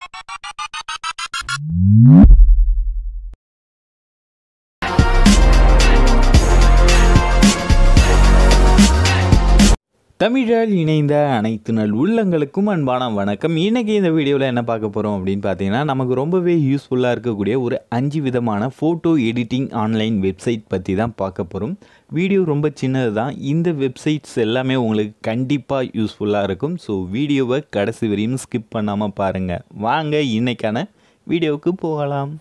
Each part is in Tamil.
தமிழால் இணைந்த அனைத்து நல் உள்ளங்களுக்கும் அன்பான வணக்கம் இன்றைக்கி இந்த வீடியோவில் என்ன பார்க்க போகிறோம் அப்படின்னு பார்த்தீங்கன்னா நமக்கு ரொம்பவே யூஸ்ஃபுல்லாக இருக்கக்கூடிய ஒரு அஞ்சு விதமான ஃபோட்டோ எடிட்டிங் ஆன்லைன் வெப்சைட் பற்றி தான் பார்க்க போகிறோம் வீடியோ ரொம்ப சின்னது தான் இந்த வெப்சைட்ஸ் எல்லாமே உங்களுக்கு கண்டிப்பாக யூஸ்ஃபுல்லாக இருக்கும் ஸோ வீடியோவை கடைசி வரையும் ஸ்கிப் பண்ணாமல் பாருங்கள் வாங்க இன்னைக்கான வீடியோவுக்கு போகலாம்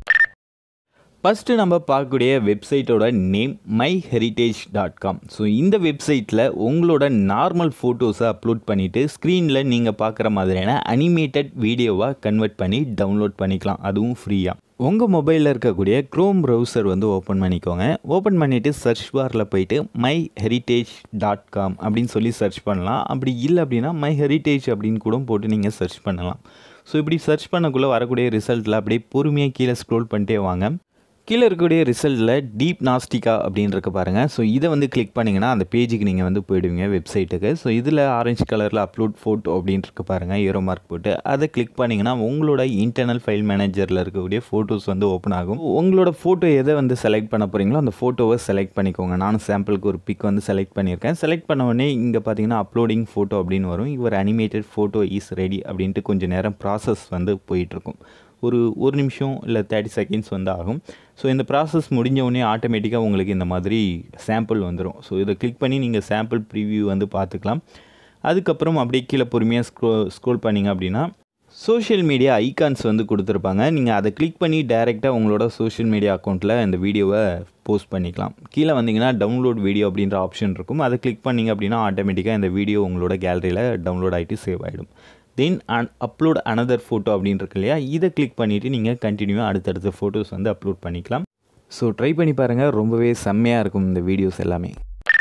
ஃபஸ்ட்டு நம்ம பார்க்கக்கூடிய வெப்சைட்டோட name my heritage dot com so இந்த வெப்சைட்டில் உங்களோட நார்மல் ஃபோட்டோஸை அப்லோட் பண்ணிவிட்டு ஸ்க்ரீனில் நீங்கள் பார்க்குற மாதிரியான அனிமேட்டட் வீடியோவாக கன்வெர்ட் பண்ணி டவுன்லோட் பண்ணிக்கலாம் அதுவும் ஃப்ரீயாக உங்கள் மொபைலில் இருக்கக்கூடிய க்ரோம் ப்ரௌசர் வந்து ஓப்பன் பண்ணிக்கோங்க ஓப்பன் பண்ணிவிட்டு சர்ச் பாரில் போயிட்டு மை ஹெரிட்டேஜ் டாட் காம் அப்படின்னு சொல்லி சர்ச் பண்ணலாம் அப்படி இல்லை அப்படின்னா மை ஹெரிட்டேஜ் அப்படின்னு கூட போட்டு நீங்கள் சர்ச் பண்ணலாம் ஸோ இப்படி சர்ச் பண்ணக்குள்ளே வரக்கூடிய ரிசல்ட்டில் அப்படியே பொறுமையாக கீழே ஸ்க்ரோல் பண்ணிட்டே வாங்க கீழே இருக்கக்கூடிய ரிசல்ட்டில் டீப் நாஸ்டிகா அப்படின்னு இருக்க பாருங்கள் ஸோ இதை வந்து கிளிக் பண்ணிங்கன்னா அந்த பேஜுக்கு நீங்கள் வந்து போயிடுவீங்க வெப்சைட்டுக்கு ஸோ இதில் ஆரஞ்சு கலரில் அப்லோட் ஃபோட்டோ அப்படின்னு இருக்க பாருங்கள் ஏரோ மார்க் போட்டு அதை கிளிக் பண்ணிங்கன்னா உங்களோட இன்டர்னல் ஃபைல் மேனேஜரில் இருக்கக்கூடிய ஃபோட்டோஸ் வந்து ஓப்பன் ஆகும் உங்களோட ஃபோட்டோ எதை வந்து செலக்ட் பண்ண போகிறீங்களோ அந்த ஃபோட்டோவை செலக்ட் பண்ணிக்கோங்க நானும் சாம்பிளுக்கு ஒரு பிக் வந்து செலக்ட் பண்ணியிருக்கேன் செலக்ட் பண்ண உடனே இங்கே பார்த்தீங்கன்னா அப்லோடிங் ஃபோட்டோ அப்படின்னு வரும் இவர் அனிமேட்டட் ஃபோட்டோ இஸ் ரெடி அப்படின்ட்டு கொஞ்சம் நேரம் ப்ராசஸ் வந்து போயிட்டுருக்கும் ஒரு ஒரு நிமிஷம் இல்லை தேர்ட்டி செகண்ட்ஸ் வந்து ஆகும் ஸோ இந்த ப்ராசஸ் முடிஞ்ச உடனே ஆட்டோமேட்டிக்காக உங்களுக்கு இந்த மாதிரி சாம்பிள் வந்துடும் ஸோ இதை கிளிக் பண்ணி நீங்கள் சாம்பிள் ப்ரிவ்யூ வந்து பார்த்துக்கலாம் அதுக்கப்புறம் அப்படியே கீழே பொறுமையாக ஸ்க்ரோ ஸ்க்ரோல் பண்ணிங்க அப்படின்னா சோஷியல் மீடியா ஐகான்ஸ் வந்து கொடுத்துருப்பாங்க நீங்கள் அதை கிளிக் பண்ணி டைரெக்டாக உங்களோட சோஷியல் மீடியா அக்கௌண்ட்டில் இந்த வீடியோவை போஸ்ட் பண்ணிக்கலாம் கீழே வந்தீங்கன்னா டவுன்லோட் வீடியோ அப்படின்ற ஆப்ஷன் இருக்கும் அதை கிளிக் பண்ணிங்க அப்படின்னா ஆட்டோமேட்டிக்காக இந்த வீடியோ உங்களோட கேலரியில் டவுன்லோட் ஆகிட்டு சேவ் ஆகிடும் then uh upload another photo அப்படின்னு இருக்கு இல்லையா இதை கிளிக் பண்ணிவிட்டு நீங்கள் கண்டினியூவாக அடுத்தடுத்த ஃபோட்டோஸ் வந்து அப்லோட் பண்ணிக்கலாம் ஸோ ட்ரை பண்ணி பாருங்கள் ரொம்பவே செம்மையாக இருக்கும் இந்த வீடியோஸ் எல்லாமே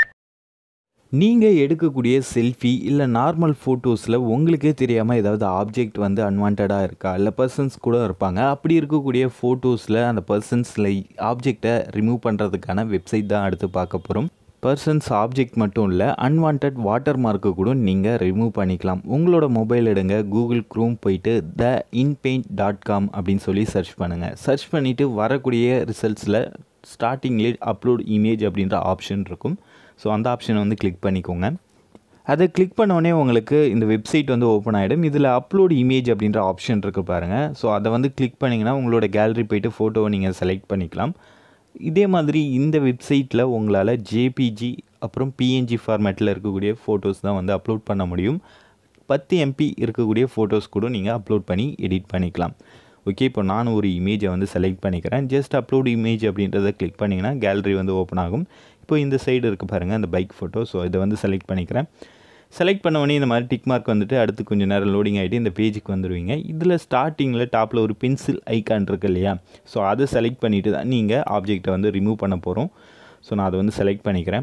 நீங்கள் எடுக்கக்கூடிய செல்ஃபி இல்லை நார்மல் ஃபோட்டோஸில் உங்களுக்கே தெரியாமல் ஏதாவது ஆப்ஜெக்ட் வந்து அன்வான்டாக இருக்கா இல்லை பர்சன்ஸ் கூட இருப்பாங்க அப்படி இருக்கக்கூடிய ஃபோட்டோஸில் அந்த பர்சன்ஸில் ஆப்ஜெக்டை ரிமூவ் பண்ணுறதுக்கான வெப்சைட் தான் அடுத்து பார்க்க போகிறோம் பர்சன்ஸ் ஆப்ஜெக்ட் மட்டும் இல்லை அன்வான்ட் வாட்டர் மார்க்கு கூட நீங்கள் ரிமூவ் பண்ணிக்கலாம் உங்களோட மொபைல் எடுங்க கூகுள் க்ரோம் போயிட்டு த இன்பெயிண்ட் டாட் காம் அப்படின்னு சொல்லி சர்ச் பண்ணுங்கள் சர்ச் பண்ணிவிட்டு வரக்கூடிய ரிசல்ட்ஸில் ஸ்டார்டிங்லேயே அப்லோட் இமேஜ் அப்படின்ற ஆப்ஷன் இருக்கும் ஸோ அந்த ஆப்ஷனை வந்து கிளிக் பண்ணிக்கோங்க அதை கிளிக் பண்ணோடனே உங்களுக்கு இந்த வெப்சைட் வந்து ஓப்பன் ஆகிடும் இதில் அப்லோட் இமேஜ் அப்படின்ற ஆப்ஷன் இருக்குது பாருங்கள் ஸோ அதை வந்து கிளிக் பண்ணிங்கன்னா உங்களோட கேலரி போயிட்டு ஃபோட்டோவை நீங்கள் செலக்ட் பண்ணிக்கலாம் இதே மாதிரி இந்த வெப்சைட்டில் உங்களால் ஜேபிஜி அப்புறம் பிஎன்ஜி ஃபார்மேட்டில் இருக்கக்கூடிய ஃபோட்டோஸ் தான் வந்து அப்லோட் பண்ண முடியும் பத்து எம்பி இருக்கக்கூடிய ஃபோட்டோஸ் கூட நீங்கள் அப்லோட் பண்ணி எடிட் பண்ணிக்கலாம் ஓகே இப்போ நான் ஒரு இமேஜை வந்து செலக்ட் பண்ணிக்கிறேன் ஜஸ்ட் அப்லோட் இமேஜ் அப்படின்றத கிளிக் பண்ணிங்கன்னா கேலரி வந்து ஓப்பன் ஆகும் இப்போ இந்த சைடு இருக்குது பாருங்கள் அந்த பைக் ஃபோட்டோ ஸோ இதை வந்து செலக்ட் பண்ணிக்கிறேன் செலக்ட் பண்ண உடனே இந்த மாதிரி டிக் மார்க் வந்துட்டு அடுத்து கொஞ்சம் நேரம் லோடிங் ஆகிட்டு இந்த பேஜுக்கு வந்துடுவீங்க இதில் ஸ்டார்டிங்கில் டாப்பில் ஒரு பென்சில் ஐக்கான் இருக்கு இல்லையா ஸோ அதை செலக்ட் பண்ணிவிட்டு தான் நீங்கள் ஆப்ஜெக்டை வந்து ரிமூவ் பண்ண போகிறோம் ஸோ நான் அதை வந்து செலக்ட் பண்ணிக்கிறேன்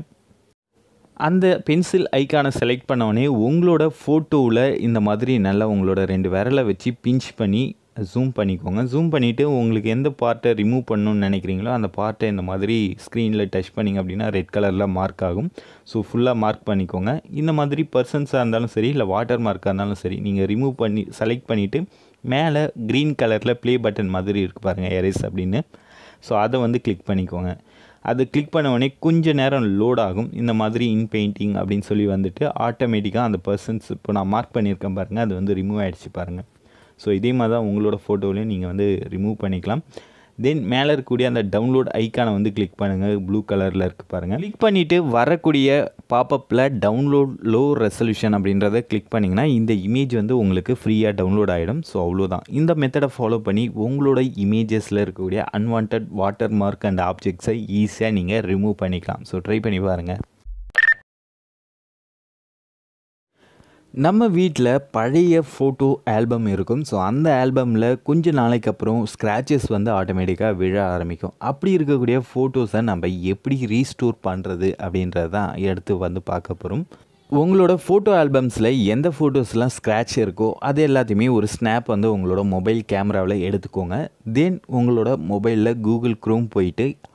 அந்த பென்சில் ஐக்கானை செலக்ட் பண்ண உடனே உங்களோட ஃபோட்டோவில் இந்த மாதிரி நல்லா உங்களோட ரெண்டு விரலை வச்சு பிஞ்ச் பண்ணி ஜூம் பண்ணிக்கோங்க ஜூம் பண்ணிவிட்டு உங்களுக்கு எந்த பார்ட்டை ரிமூவ் பண்ணணும்னு நினைக்கிறீங்களோ அந்த பார்ட்டை இந்த மாதிரி ஸ்க்ரீனில் டச் பண்ணிங்க அப்படின்னா ரெட் கலரில் மார்க் ஆகும் ஸோ ஃபுல்லாக மார்க் பண்ணிக்கோங்க இந்த மாதிரி பர்சன்ஸாக இருந்தாலும் சரி இல்லை வாட்டர் மார்க்காக இருந்தாலும் சரி நீங்கள் ரிமூவ் பண்ணி செலக்ட் பண்ணிவிட்டு மேலே க்ரீன் கலரில் ப்ளே பட்டன் மாதிரி இருக்குது பாருங்கள் எரேஸ் அப்படின்னு ஸோ அதை வந்து கிளிக் பண்ணிக்கோங்க அது கிளிக் பண்ண உடனே கொஞ்சம் நேரம் லோட் ஆகும் இந்த மாதிரி இன் பெயிண்டிங் அப்படின்னு சொல்லி வந்துட்டு ஆட்டோமேட்டிக்காக அந்த பர்சன்ஸ் இப்போ நான் மார்க் பண்ணியிருக்கேன் பாருங்கள் அது வந்து ரிமூவ் ஆகிடுச்சு பாருங்கள் ஸோ இதே மாதிரி தான் உங்களோட ஃபோட்டோவிலையும் நீங்கள் வந்து ரிமூவ் பண்ணிக்கலாம் தென் மேலே இருக்கக்கூடிய அந்த டவுன்லோட் ஐக்கானை வந்து கிளிக் பண்ணுங்கள் ப்ளூ கலரில் இருக்குது பாருங்கள் கிளிக் பண்ணிவிட்டு வரக்கூடிய பாப்பப்பில் டவுன்லோட் லோ ரெசல்யூஷன் அப்படின்றத கிளிக் பண்ணிங்கன்னா இந்த இமேஜ் வந்து உங்களுக்கு ஃப்ரீயாக டவுன்லோட் ஆகிடும் ஸோ அவ்வளோதான் இந்த மெத்தடை ஃபாலோ பண்ணி உங்களோட இமேஜஸில் இருக்கக்கூடிய அன்வான்ட் வாட்டர் மார்க் அண்ட் ஆப்ஜெக்ட்ஸை ஈஸியாக நீங்கள் ரிமூவ் பண்ணிக்கலாம் ஸோ ட்ரை பண்ணி பாருங்கள் நம்ம வீட்டில் பழைய ஃபோட்டோ ஆல்பம் இருக்கும் ஸோ அந்த ஆல்பமில் கொஞ்ச நாளைக்கு அப்புறம் ஸ்க்ராச்சஸ் வந்து ஆட்டோமேட்டிக்காக விழ ஆரம்பிக்கும் அப்படி இருக்கக்கூடிய ஃபோட்டோஸை நம்ம எப்படி ரீஸ்டோர் பண்ணுறது அப்படின்றது தான் எடுத்து வந்து பார்க்க போகிறோம் உங்களோட ஃபோட்டோ ஆல்பம்ஸில் எந்த ஃபோட்டோஸ்லாம் ஸ்க்ராட்ச் இருக்கோ அது எல்லாத்தையுமே ஒரு ஸ்னாப் வந்து உங்களோட மொபைல் கேமராவில் எடுத்துக்கோங்க தென் உங்களோட மொபைலில் கூகுள் க்ரோம் போயிட்டு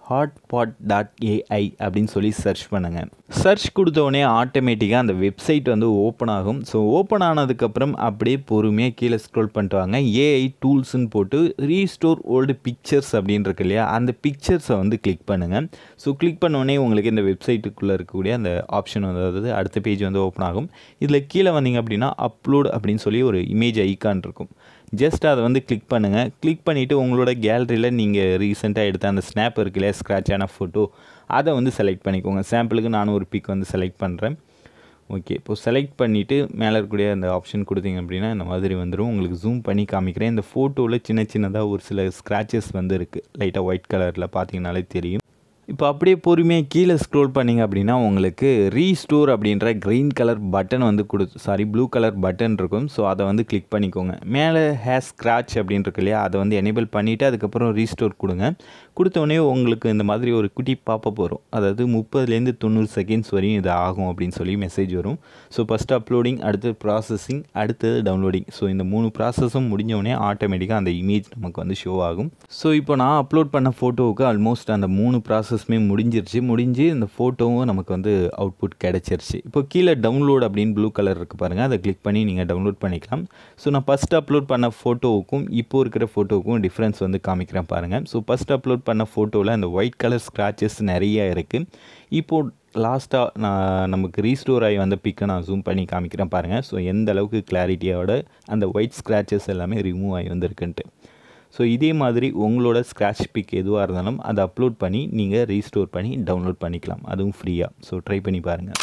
ஹாட்பாட் டாட் ஏஐ அப்படின்னு சொல்லி சர்ச் பண்ணுங்கள் சர்ச் கொடுத்தோடனே ஆட்டோமேட்டிக்காக அந்த வெப்சைட் வந்து ஓப்பன் ஆகும் ஸோ ஓப்பன் ஆனதுக்கப்புறம் அப்படியே பொறுமையாக கீழே ஸ்க்ரோல் பண்ணிட்டு வாங்க ஏஐ டூல்ஸ்னு போட்டு ரீஸ்டோர் ஓல்டு பிக்சர்ஸ் அப்படின்னு இருக்கு இல்லையா அந்த பிக்சர்ஸை வந்து கிளிக் பண்ணுங்கள் ஸோ கிளிக் பண்ணோடனே உங்களுக்கு இந்த வெப்சைட்டுக்குள்ளே இருக்கக்கூடிய அந்த ஆப்ஷன் வந்து அதாவது அடுத்த பேஜ் வந்து ஓப்பன் ஆகும் இதில் கீழே வந்தீங்க அப்படின்னா அப்லோட் அப்படின்னு சொல்லி ஒரு இமேஜ் ஐக்கான் இருக்கும் ஜஸ்ட் அதை வந்து கிளிக் பண்ணுங்கள் கிளிக் பண்ணிவிட்டு உங்களோட கேலரியில் நீங்கள் ரீசெண்டாக எடுத்த அந்த ஸ்னாப் இருக்கு இல்லையா ஸ்க்ராட்சான ஃபோட்டோ அதை வந்து செலக்ட் பண்ணிக்கோங்க சாம்பிளுக்கு நானும் ஒரு பிக் வந்து செலக்ட் பண்ணுறேன் ஓகே இப்போ செலக்ட் பண்ணிவிட்டு மேலே இருக்கக்கூடிய அந்த ஆப்ஷன் கொடுத்தீங்க அப்படின்னா இந்த மாதிரி வந்துடும் உங்களுக்கு ஜூம் பண்ணி காமிக்கிறேன் இந்த ஃபோட்டோவில் சின்ன சின்னதாக ஒரு சில ஸ்க்ராச்சஸ் வந்து இருக்குது லைட்டாக ஒயிட் கலரில் பார்த்தீங்கனாலே தெரியும் இப்போ அப்படியே பொறுமையாக கீழே ஸ்க்ரோல் பண்ணிங்க அப்படின்னா உங்களுக்கு ரீஸ்டோர் அப்படின்ற க்ரீன் கலர் பட்டன் வந்து கொடு சாரி ப்ளூ கலர் பட்டன் இருக்கும் ஸோ அதை வந்து கிளிக் பண்ணிக்கோங்க மேலே ஹேர் ஸ்க்ராட்ச் அப்படின்னு இருக்கு இல்லையா அதை வந்து எனேபிள் பண்ணிவிட்டு அதுக்கப்புறம் ரீஸ்டோர் கொடுங்க கொடுத்தோடனே உங்களுக்கு இந்த மாதிரி ஒரு குட்டி பாப்பப் வரும் அதாவது முப்பதுலேருந்து தொண்ணூறு செகண்ட்ஸ் வரையும் இது ஆகும் அப்படின்னு சொல்லி மெசேஜ் வரும் ஸோ ஃபஸ்ட் அப்லோடிங் அடுத்து ப்ராசஸிங் அடுத்தது டவுன்லோடிங் ஸோ இந்த மூணு ப்ராசஸும் முடிஞ்சோடனே ஆட்டோமேட்டிக்காக அந்த இமேஜ் நமக்கு வந்து ஷோ ஆகும் ஸோ இப்போ நான் அப்லோட் பண்ண ஃபோட்டோவுக்கு ஆல்மோஸ்ட் அந்த மூணு ப்ராசஸ்மே முடிஞ்சிருச்சு முடிஞ்சு இந்த ஃபோட்டோவும் நமக்கு வந்து அவுட்புட் கிடச்சிருச்சு இப்போ கீழே டவுன்லோட் அப்படின்னு ப்ளூ கலர் இருக்குது பாருங்கள் அதை கிளிக் பண்ணி நீங்கள் டவுன்லோட் பண்ணிக்கலாம் ஸோ நான் ஃபஸ்ட் அப்லோட் பண்ண ஃபோட்டோவுக்கும் இப்போ இருக்கிற ஃபோட்டோவுக்கும் டிஃப்ரென்ஸ் வந்து காமிக்கிறேன் பாருங்கள் ஸோ ஃபஸ்ட் அப்லோட் பண்ண ஃபோட்டோவில் அந்த ஒயிட் கலர் ஸ்க்ராச்சஸ் நிறைய இருக்குது இப்போது லாஸ்ட்டாக நான் நமக்கு ரீஸ்டோர் ஆகி வந்த பிக்கை நான் ஜூம் பண்ணி காமிக்கிறேன் பாருங்கள் ஸோ எந்த அளவுக்கு கிளாரிட்டியோட அந்த ஒயிட் ஸ்க்ராச்சஸ் எல்லாமே ரிமூவ் ஆகி வந்திருக்குன்ட்டு ஸோ இதே மாதிரி உங்களோட ஸ்க்ராட்ச் பிக் எதுவாக இருந்தாலும் அதை அப்லோட் பண்ணி நீங்கள் ரீஸ்டோர் பண்ணி டவுன்லோட் பண்ணிக்கலாம் அதுவும் ஃப்ரீயாக ஸோ ட்ரை பண்ணி பாருங்கள்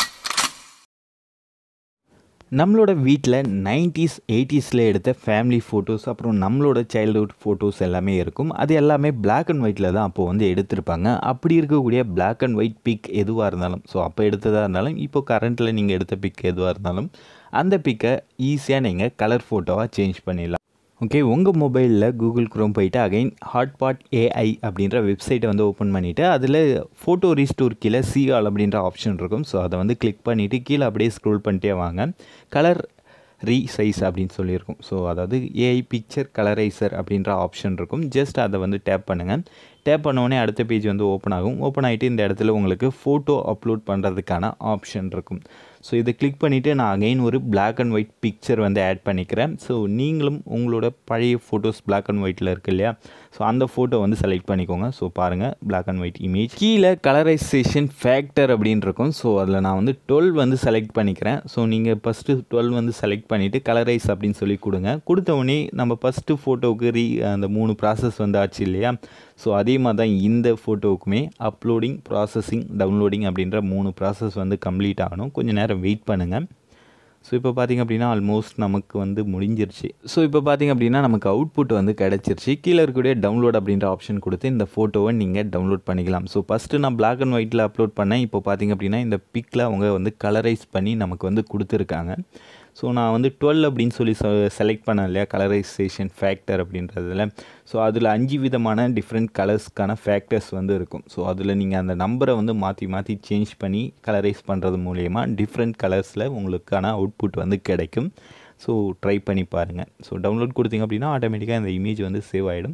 நம்மளோட வீட்டில் நைன்டிஸ் எயிட்டிஸில் எடுத்த ஃபேமிலி ஃபோட்டோஸ் அப்புறம் நம்மளோட சைல்டுஹுட் ஃபோட்டோஸ் எல்லாமே இருக்கும் அது எல்லாமே பிளாக் அண்ட் ஒயிட்டில் தான் அப்போ வந்து எடுத்திருப்பாங்க அப்படி இருக்கக்கூடிய பிளாக் அண்ட் ஒயிட் பிக் எதுவாக இருந்தாலும் ஸோ அப்போ எடுத்ததாக இருந்தாலும் இப்போ கரண்ட்டில் நீங்கள் எடுத்த பிக் எதுவாக இருந்தாலும் அந்த பிக்கை ஈஸியாக நீங்கள் கலர் ஃபோட்டோவாக சேஞ்ச் பண்ணிடலாம் ஓகே உங்கள் மொபைலில் கூகுள் க்ரோம் போயிட்டு அகைன் ஹாட்பாட் ஏஐ அப்படின்ற வெப்சைட்டை வந்து ஓப்பன் பண்ணிவிட்டு அதில் ஃபோட்டோ ரீஸ்டோர் கீழே சிஆல் அப்படின்ற ஆப்ஷன் இருக்கும் ஸோ அதை வந்து கிளிக் பண்ணிவிட்டு கீழே அப்படியே ஸ்க்ரோல் பண்ணிட்டே வாங்க கலர் ரீசைஸ் அப்படின்னு சொல்லியிருக்கும் ஸோ அதாவது ஏஐ பிக்சர் கலரைசர் அப்படின்ற ஆப்ஷன் இருக்கும் ஜஸ்ட் அதை வந்து டேப் பண்ணுங்கள் டேப் பண்ணோடனே அடுத்த பேஜ் வந்து ஓப்பன் ஆகும் ஓப்பன் ஆகிட்டு இந்த இடத்துல உங்களுக்கு ஃபோட்டோ அப்லோட் பண்ணுறதுக்கான ஆப்ஷன் இருக்கும் ஸோ இதை கிளிக் பண்ணிவிட்டு நான் அகைன் ஒரு பிளாக் அண்ட் ஒயிட் பிக்சர் வந்து ஆட் பண்ணிக்கிறேன் ஸோ நீங்களும் உங்களோட பழைய ஃபோட்டோஸ் பிளாக் அண்ட் ஒயிட்டில் இருக்கு இல்லையா ஸோ அந்த ஃபோட்டோ வந்து செலக்ட் பண்ணிக்கோங்க ஸோ பாருங்கள் பிளாக் அண்ட் ஒயிட் இமேஜ் கீழே கலரைசேஷன் ஃபேக்டர் அப்படின்னு இருக்கும் ஸோ அதில் நான் வந்து டுவெல் வந்து செலக்ட் பண்ணிக்கிறேன் ஸோ நீங்கள் ஃபஸ்ட்டு டுவெல் வந்து செலக்ட் பண்ணிவிட்டு கலரைஸ் அப்படின்னு சொல்லி கொடுங்க கொடுத்த உடனே நம்ம ஃபஸ்ட்டு ஃபோட்டோவுக்கு ரீ அந்த மூணு ப்ராசஸ் வந்து ஆச்சு இல்லையா ஸோ அதே மாதிரி தான் இந்த ஃபோட்டோவுக்குமே அப்லோடிங் ப்ராசஸிங் டவுன்லோடிங் அப்படின்ற மூணு ப்ராசஸ் வந்து கம்ப்ளீட் ஆகணும் கொஞ்சம் நேரம் வெயிட் பண்ணுங்கள் ஸோ இப்போ பார்த்திங்க அப்படின்னா ஆல்மோஸ்ட் நமக்கு வந்து முடிஞ்சிருச்சு ஸோ இப்போ பார்த்திங்க அப்படின்னா நமக்கு அவுட்புட் வந்து கிடச்சிருச்சு கீழே இருக்கக்கூடிய டவுன்லோட் அப்படின்ற ஆப்ஷன் கொடுத்து இந்த ஃபோட்டோவை நீங்கள் டவுன்லோட் பண்ணிக்கலாம் ஸோ ஃபஸ்ட்டு நான் பிளாக் அண்ட் ஒயிட்டில் அப்லோட் பண்ணேன் இப்போ பார்த்திங்க அப்படின்னா இந்த பிக்கில் அவங்க வந்து கலரைஸ் பண்ணி நமக்கு வந்து கொடுத்துருக்காங்க ஸோ நான் வந்து டுவெல் அப்படின்னு சொல்லி செலக்ட் பண்ணேன் இல்லையா கலரைசேஷன் ஃபேக்டர் அப்படின்றதுல ஸோ அதில் அஞ்சு விதமான டிஃப்ரெண்ட் கலர்ஸ்க்கான ஃபேக்டர்ஸ் வந்து இருக்கும் ஸோ அதில் நீங்கள் அந்த நம்பரை வந்து மாற்றி மாற்றி சேஞ்ச் பண்ணி கலரைஸ் பண்ணுறது மூலயமா டிஃப்ரெண்ட் கலர்ஸில் உங்களுக்கான அவுட்புட் வந்து கிடைக்கும் ஸோ ட்ரை பண்ணி பாருங்கள் ஸோ டவுன்லோட் கொடுத்தீங்க அப்படின்னா ஆட்டோமேட்டிக்காக இந்த இமேஜ் வந்து சேவ் ஆகிடும்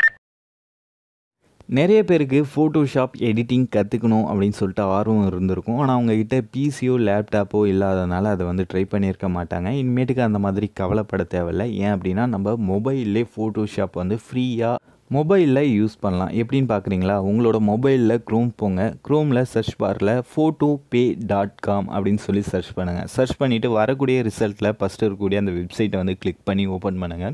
நிறைய பேருக்கு ஃபோட்டோஷாப் எடிட்டிங் கற்றுக்கணும் அப்படின்னு சொல்லிட்டு ஆர்வம் இருந்திருக்கும் ஆனால் அவங்கக்கிட்ட பிசியோ லேப்டாப்போ இல்லாதனால அதை வந்து ட்ரை பண்ணியிருக்க மாட்டாங்க இனிமேட்டுக்கு அந்த மாதிரி கவலைப்பட தேவையில்லை ஏன் அப்படின்னா நம்ம மொபைல்லே ஃபோட்டோஷாப் வந்து ஃப்ரீயாக மொபைலில் யூஸ் பண்ணலாம் எப்படின்னு பார்க்குறீங்களா உங்களோட மொபைலில் க்ரோம் போங்க க்ரோமில் சர்ச் பாரில் ஃபோட்டோ பே டாட் காம் அப்படின்னு சொல்லி சர்ச் பண்ணுங்கள் சர்ச் பண்ணிவிட்டு வரக்கூடிய ரிசல்ட்டில் ஃபஸ்ட்டு இருக்கக்கூடிய அந்த வெப்சைட்டை வந்து கிளிக் பண்ணி ஓப்பன் பண்ணுங்கள்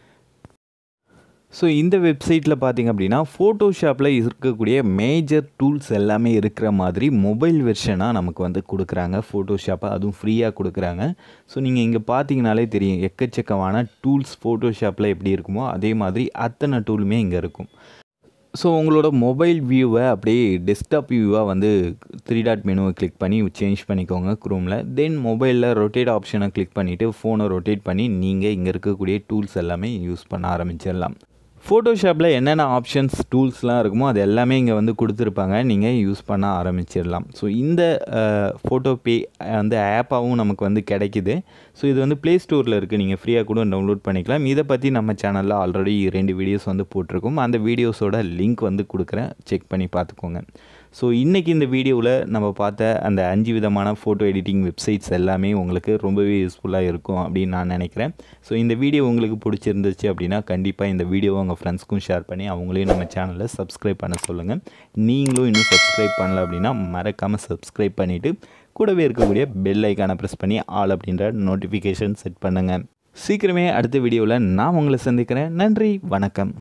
ஸோ இந்த வெப்சைட்டில் பார்த்திங்க அப்படின்னா ஃபோட்டோஷாப்பில் இருக்கக்கூடிய மேஜர் டூல்ஸ் எல்லாமே இருக்கிற மாதிரி மொபைல் வெர்ஷனாக நமக்கு வந்து கொடுக்குறாங்க ஃபோட்டோஷாப்பை அதுவும் ஃப்ரீயாக கொடுக்குறாங்க ஸோ நீங்கள் இங்கே பார்த்தீங்கனாலே தெரியும் எக்கச்சக்கமான டூல்ஸ் ஃபோட்டோஷாப்பில் எப்படி இருக்குமோ அதே மாதிரி அத்தனை டூலுமே இங்கே இருக்கும் ஸோ உங்களோட மொபைல் வியூவை அப்படியே டெஸ்க்டாப் வியூவாக வந்து த்ரீ டாட் மெனுவை கிளிக் பண்ணி சேஞ்ச் பண்ணிக்கோங்க க்ரோமில் தென் மொபைலில் ரொட்டேட் ஆப்ஷனை கிளிக் பண்ணிவிட்டு ஃபோனை ரொட்டேட் பண்ணி நீங்கள் இங்கே இருக்கக்கூடிய டூல்ஸ் எல்லாமே யூஸ் பண்ண ஆரம்பிச்சிடலாம் ஃபோட்டோஷாப்பில் என்னென்ன ஆப்ஷன்ஸ் டூல்ஸ்லாம் இருக்குமோ அது எல்லாமே இங்கே வந்து கொடுத்துருப்பாங்க நீங்கள் யூஸ் பண்ண ஆரம்பிச்சிடலாம் ஸோ இந்த ஃபோட்டோ பே வந்து ஆப்பாகவும் நமக்கு வந்து கிடைக்குது ஸோ இது வந்து ப்ளே ஸ்டோரில் இருக்குது நீங்கள் ஃப்ரீயாக கூட டவுன்லோட் பண்ணிக்கலாம் இதை பற்றி நம்ம சேனலில் ஆல்ரெடி ரெண்டு வீடியோஸ் வந்து போட்டிருக்கோம் அந்த வீடியோஸோட லிங்க் வந்து கொடுக்குறேன் செக் பண்ணி பார்த்துக்கோங்க ஸோ இன்றைக்கி இந்த வீடியோவில் நம்ம பார்த்த அந்த அஞ்சு விதமான ஃபோட்டோ எடிட்டிங் வெப்சைட்ஸ் எல்லாமே உங்களுக்கு ரொம்பவே யூஸ்ஃபுல்லாக இருக்கும் அப்படின்னு நான் நினைக்கிறேன் ஸோ இந்த வீடியோ உங்களுக்கு பிடிச்சிருந்துச்சு அப்படின்னா கண்டிப்பாக இந்த வீடியோவை உங்கள் ஃப்ரெண்ட்ஸ்க்கும் ஷேர் பண்ணி அவங்களையும் நம்ம சேனலை சப்ஸ்கிரைப் பண்ண சொல்லுங்கள் நீங்களும் இன்னும் சப்ஸ்கிரைப் பண்ணல அப்படின்னா மறக்காமல் சப்ஸ்கிரைப் பண்ணிவிட்டு கூடவே இருக்கக்கூடிய பெல் ஐக்கானை ப்ரெஸ் பண்ணி ஆல் அப்படின்ற நோட்டிஃபிகேஷன் செட் பண்ணுங்கள் சீக்கிரமே அடுத்த வீடியோவில் நான் உங்களை சந்திக்கிறேன் நன்றி வணக்கம்